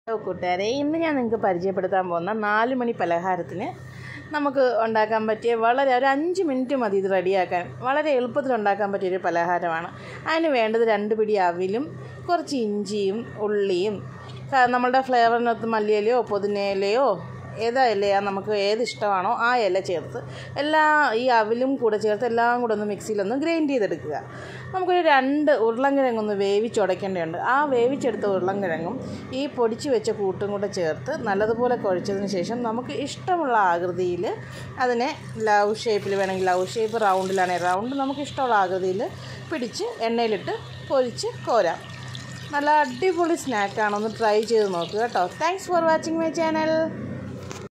hello കൂട്ടുകാരെ ഇന്ന് ഞാൻ നിങ്ങൾക്ക് പരിചയപ്പെടുത്താൻ പോകുന്ന നാല് മണി പലഹാരത്തിന് നമുക്ക് ഉണ്ടാക്കാൻ പറ്റിയ വളരെ ഒരു അഞ്ച് മിനിറ്റ് മതി ഇത് റെഡിയാക്കാൻ വളരെ എളുപ്പത്തിൽ ഉണ്ടാക്കാൻ പറ്റിയൊരു പലഹാരമാണ് അതിന് വേണ്ടത് രണ്ട് പിടി അവിലും കുറച്ച് ഇഞ്ചിയും ഉള്ളിയും ക- നമ്മളുടെ ഫ്ലേവറിനകത്ത് മല്ലിയിലയോ പുതിനയിലയോ ഏതാ ഇലയാ നമുക്ക് ഏത് ഇഷ്ടമാണോ ആ ഇല ചേർത്ത് എല്ലാ ഈ അവിലും കൂടെ ചേർത്ത് എല്ലാം കൂടെ ഒന്ന് മിക്സിയിലൊന്ന് ഗ്രൈൻഡ് ചെയ്തെടുക്കുക നമുക്കൊരു രണ്ട് ഉരുളൻകിഴങ്ങൊന്ന് വേവിച്ചുടയ്ക്കേണ്ടതുണ്ട് ആ വേവിച്ചെടുത്ത ഉരുളൻകിഴങ്ങും ഈ പൊടിച്ച് വെച്ച കൂട്ടും കൂടെ ചേർത്ത് നല്ലതുപോലെ കുഴച്ചതിന് ശേഷം നമുക്ക് ഇഷ്ടമുള്ള ആകൃതിയിൽ അതിനെ ലവ് ഷേപ്പിൽ വേണമെങ്കിൽ ലവ് ഷേപ്പ് റൗണ്ടിലാണെങ്കിൽ റൗണ്ട് നമുക്ക് ഇഷ്ടമുള്ള ആകൃതിയിൽ പിടിച്ച് എണ്ണയിലിട്ട് പൊരിച്ച് കോരാം നല്ല അടിപൊളി സ്നാക്കാണ് ഒന്ന് ട്രൈ ചെയ്ത് നോക്കുക കേട്ടോ thanks for watching my channel